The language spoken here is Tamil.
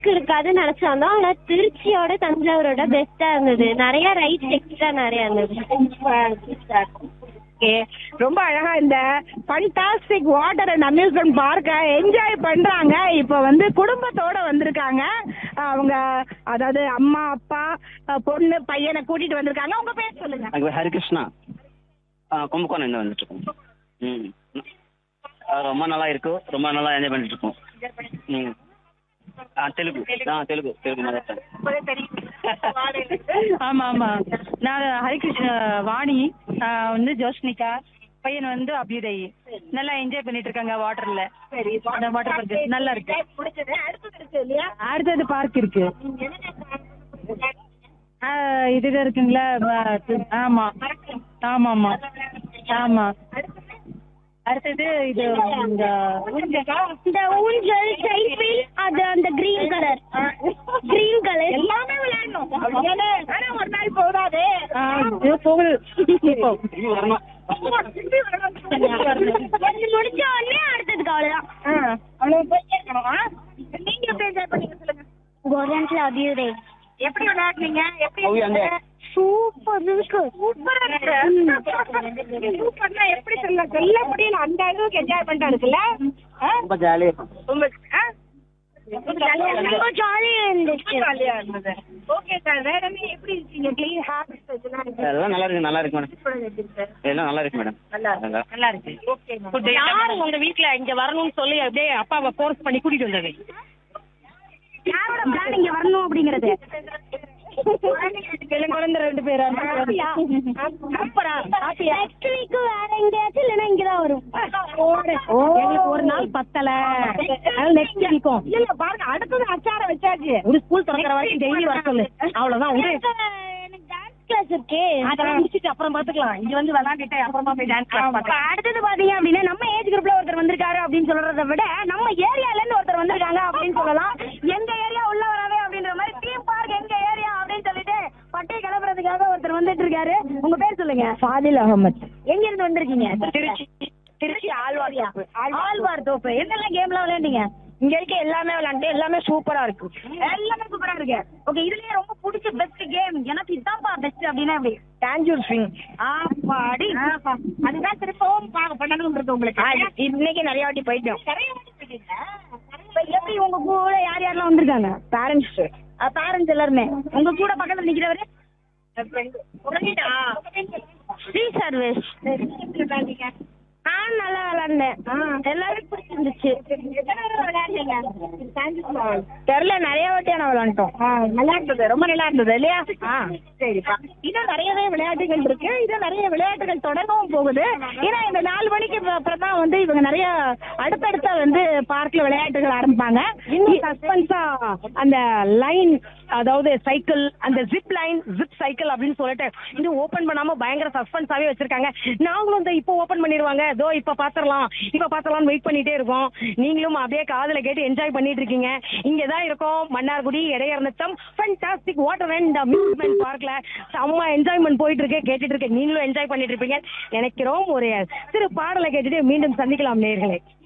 இருக்காதுன்னு நினைச்சாலும் ஆனா திருச்சியோட தஞ்சாவூரோட பெஸ்டா இருந்தது நிறைய ரைட்ஸ் எக்ஸ்ட்ரா நிறைய இருந்தது ஓகே ரொம்ப அழகா இந்த ஃபண்டாஸ்டிக் வாட்டர் அண்ட் அம்யூஸ்மெண்ட் பார்க்க என்ஜாய் பண்றாங்க இப்போ வந்து குடும்பத்தோட வந்திருக்காங்க அவங்க அதாவது அம்மா அப்பா அஹ், பொண்ணு பையனை கூட்டிட்டு வந்திருக்காங்க உங்க பேர் சொல்லுங்க எனக்கு ஹரிகிருஷ்ணா ஆ கும்பகோணம் இருந்து வந்துட்டு இருக்கோம் ம் ஆ, ரொம்ப நல்லா இருக்கு ரொம்ப நல்லா என்ஜாய் பண்ணிட்டு இருக்கோம் ம் ஆ தெலுங்கு ஆ தெலுங்கு தெலுங்கு மதர் டங் ஆமா ஆமா நான் ஹரிகிருஷ்ண வாணி ஆஹ் வந்து ஜோஷ்னிகா பையன் வந்து அபியுதய் நல்லா என்ஜாய் பண்ணிட்டு இருக்காங்க வாட்டர்ல சரி அந்த வாட்டர் பார்க் நல்லா இருக்கு முடிச்சது அடுத்தது இருக்கு இல்லையா அடுத்தது பார்க் இருக்கு ஆஹ் இதுதான் இருக்குங்களா ஆஹ் ஆமா ஆமா ஆமா ஆமா அடுத்தது இது இந்த இந்த ஊஞ்சல் சைக்கிள் அது அந்த கிரீன் கலர் கிரீன் கலர் எல்லாமே விளையாடணும் அப்படிதானே? ஆனா ஒரு நாள் போதாது ஆஹ் இது போகுது இப்போ திரும்பி வரணும் இது முடிச்ச உடனே அடுத்ததுக்கு அவ்வளவுதான் ஆ, அவ்வளவு போயிட்டே இருக்கணும் ஆ? நீங்க எப்படி என்ஜாய் பண்ணீங்க சொல்லுங்க கோரன்ஸ்ல அபியுதே எப்படி விளையாடுனீங்க எப்படி ஓவி அங்க. சூப்பர் இருக்கு சூப்பரா இருக்கு சூப்பர்னா எப்படி சொல்ல சொல்ல முடியல அந்த அளவுக்கு என்ஜாய் பண்ணிட்டு இருக்குல்ல ஆ? ரொம்ப ஜாலியாக இருக்கும் ரொம்ப ஆ? ரொம்ப ஜாலியா இருந்தது. ரொம்ப ஜாலியா இருந்துச்சு ரொம்ப ஜாலியா இருந்தது ஓகே சார் வேற என்ன எப்படி இருக்கீங்க கிளீன் ஹேபிட்ஸ் இதெல்லாம் இருக்கு. எல்லாம் நல்லா இருக்கு நல்லா இருக்கு மேடம் எப்படி இருக்கு சார்? எல்லாம் நல்லா இருக்கு மேடம் நல்லா நல்லா நல்லா இருக்கு ஓகே மேம். யார் உங்க வீட்ல இங்க வரணும்னு சொல்லி அப்படியே அப்பாவை ஃபோர்ஸ் பண்ணி கூட்டிட்டு வந்தது யாரோட பிளான் இங்க வரணும் அப்படிங்கறது குழந்தை ரெண்டு பேரா சூப்பரா ஹாப்பியா நெக்ஸ்ட் வீக் வேற எங்கேயாச்சும் இல்லைன்னா இங்கதான் வரும் எங்களுக்கு ஒரு நாள் பத்தல அதனால நெக்ஸ்ட் வீக்கும் இல்ல இல்ல பாருங்க அடுத்தது அச்சாரம் வச்சாச்சு ஒரு ஸ்கூல் திறக்கிற வரைக்கும் டெய்லி வர சொல்லு அவ்வளவுதான் விடு எனக்கு எனக்கு டான்ஸ் கிளாஸ் இருக்கே அதெல்லாம் முடிச்சிட்டு அப்புறம் பாத்துக்கலாம் இங்க வந்து விளையாண்டுட்டு அப்புறமா போய் டான்ஸ் கிளாஸ் இப்ப பாக்கலாம் அடுத்தது பாத்தீங்க அப்படின்னா நம்ம ஏஜ் குரூப்ல ஒருத்தர் வந்திருக்காரு அப்படின்னு சொல்றதை விட நம்ம ஏரியால இருந்து ஒருத்தர் வந்திருக்காங்க அப்படின்னு சொல்லலாம் எங்க ஏரியா உள்ள வராவே அப்படின்ற மாதிரி டீம் பார்க் எங்க ஏரியா அப்படின்னு சொல்லிட்டு பட்டை கிளப்புறதுக்காக ஒருத்தர் வந்துட்டு இருக்காரு உங்க பேர் சொல்லுங்க ஃபாதில் அகமத் எங்க இருந்து வந்திருக்கீங்க திருச்சி திருச்சி ஆழ்வார் தோப்பு ஆழ்வார் தோப்பு என்னெல்லாம் கேம்லாம் விளையாண்டீங்க இங்க இருக்க எல்லாமே விளையாண்டு எல்லாமே சூப்பரா இருக்கு எல்லாமே சூப்பரா இருக்கு ஓகே இதுலயே ரொம்ப பிடிச்ச பெஸ்ட் கேம் எனக்கு இதுதான்ப்பா பெஸ்ட் அப்படின்னா எப்படி டாஞ்சூர் ஸ்விங் ஆப்பாடி அதுதான் திருப்பவும் பா- பண்ணணும்னு இருக்கு உங்களுக்கு இன்னைக்கு நிறைய வாட்டி போயிட்டோம் இப்ப எப்படி உங்க கூட யார் யாரெல்லாம் வந்திருக்காங்க பேரண்ட்ஸ் பேரண்ட்ஸ் எல்லாருமே உங்க கூட பக்கத்துல நிக்கிறவரு ஃப்ரீ சர்வீஸ் நான் நல்லா விளாண்டேன் எல்லாரும் பிடிச்சிருந்துச்சு தெரியல நிறைய வாட்டி நான் விளையாண்டோம் நல்லா இருந்தது ரொம்ப நல்லா இருந்தது இல்லையா சரிப்பா இன்னும் நிறையவே விளையாட்டுகள் இருக்கு இன்னும் நிறைய விளையாட்டுகள் தொடரவும் போகுது ஏன்னா இந்த நாலு மணிக்கு அப்புறம் தான் வந்து இவங்க நிறைய அடுத்தடுத்த வந்து பார்க்ல விளையாட்டுகள் ஆரம்பிப்பாங்க இன்னும் சஸ்பென்ஸா அந்த லைன் அதாவது சைக்கிள் அந்த ஜிப் லைன் ஜிப் சைக்கிள் அப்படின்னு சொல்லிட்டு இன்னும் ஓபன் பண்ணாம பயங்கர சஸ்பென்ஸாவே வச்சிருக்காங்க நாங்களும் இந்த இப்போ ஓபன் பண்ணிடுவாங்க இதோ இப்ப பாத்திரலாம் இப்ப பாத்திரலாம் வெயிட் பண்ணிட்டே இருக்கோம் நீங்களும் அப்படியே காதுல கேட்டு என்ஜாய் பண்ணிட்டு இருக்கீங்க இங்க தான் இருக்கோம் Mannargudi Idaiyar Natham fantastic water and amusement பார்க்ல செம்ம என்ஜாய்மெண்ட் போயிட்டு இருக்கு கேட்டுட்டு இருக்கு நீங்களும் என்ஜாய் பண்ணிட்டு இருப்பீங்க நினைக்கிறோம் ஒரு சிறு பாடலை கேட்டுட்டு மீண்டும் சந்திக்கலாம் நேர்களே